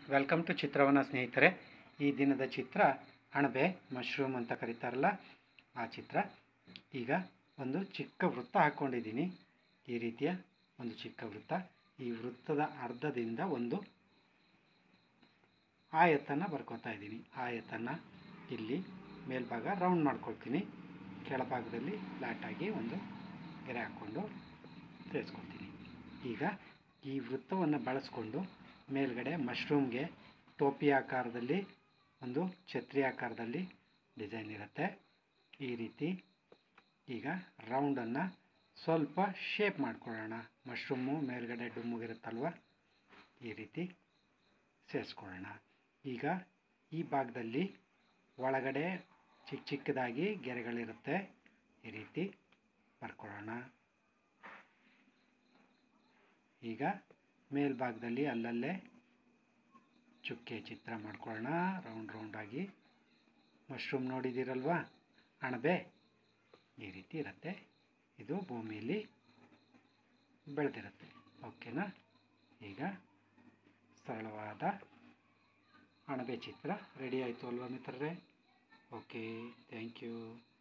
welcome to ಚಿತ್ರವನ ಸ್ನೇಹಿತರೆ ಈ ದಿನದ ಚಿತ್ರ ಅಣಬೆ ಮಶ್ರೂಮ್ ಅಂತ ಕರೀತಾರಲ್ಲ ಆ ಚಿತ್ರ ಈಗ ಒಂದು ಚಿಕ್ಕ ವೃತ್ತ ಹಾಕ್ಕೊಂಡಿದ್ದೀನಿ ಈ ರೀತಿಯ ಒಂದು ಚಿಕ್ಕ ವೃತ್ತ ಈ ವೃತ್ತದ ಅರ್ಧದಿಂದ ಒಂದು ಆಯತನ್ನು ಬರ್ಕೊತಾ ಇದ್ದೀನಿ ಆಯತನ್ನು ಇಲ್ಲಿ ಮೇಲ್ಭಾಗ ರೌಂಡ್ ಮಾಡ್ಕೊಳ್ತೀನಿ ಕೆಳಭಾಗದಲ್ಲಿ ಫ್ಲ್ಯಾಟಾಗಿ ಒಂದು ಗೆರೆ ಹಾಕ್ಕೊಂಡು ಸೇರಿಸ್ಕೊಳ್ತೀನಿ ಈಗ ಈ ವೃತ್ತವನ್ನು ಬಳಸ್ಕೊಂಡು ಮೇಲ್ಗಡೆ ಮಶ್ರೂಮ್ಗೆ ಟೋಪಿ ಆಕಾರದಲ್ಲಿ ಒಂದು ಛತ್ರಿ ಆಕಾರದಲ್ಲಿ ಡಿಸೈನ್ ಇರುತ್ತೆ ಈ ರೀತಿ ಈಗ ರೌಂಡನ್ನು ಸ್ವಲ್ಪ ಶೇಪ್ ಮಾಡ್ಕೊಳ್ಳೋಣ ಮಶ್ರೂಮು ಮೇಲ್ಗಡೆ ಡುಮ್ಮಗಿರುತ್ತಲ್ವ ಈ ರೀತಿ ಸೇರಿಸ್ಕೊಳ್ಳೋಣ ಈಗ ಈ ಭಾಗದಲ್ಲಿ ಒಳಗಡೆ ಚಿಕ್ಕ ಚಿಕ್ಕದಾಗಿ ಗೆರೆಗಳಿರುತ್ತೆ ಈ ರೀತಿ ಬರ್ಕೊಳ್ಳೋಣ ಈಗ ಮೇಲ್ಭಾಗದಲ್ಲಿ ಅಲ್ಲಲ್ಲೇ ಚುಕ್ಕೆ ಚಿತ್ರ ಮಾಡ್ಕೊಳ್ಳೋಣ ರೌಂಡ್ ರೌಂಡಾಗಿ ಮಶ್ರೂಮ್ ನೋಡಿದ್ದೀರಲ್ವಾ ಅಣಬೆ ಈ ರೀತಿ ಇರುತ್ತೆ ಇದು ಭೂಮಿಯಲ್ಲಿ ಬೆಳೆದಿರುತ್ತೆ ಓಕೆನಾ ಈಗ ಸರಳವಾದ ಅಣಬೆ ಚಿತ್ರ ರೆಡಿ ಆಯಿತು ಅಲ್ವಾ ಮಿತ್ರರೇ ಓಕೆ ಥ್ಯಾಂಕ್ ಯು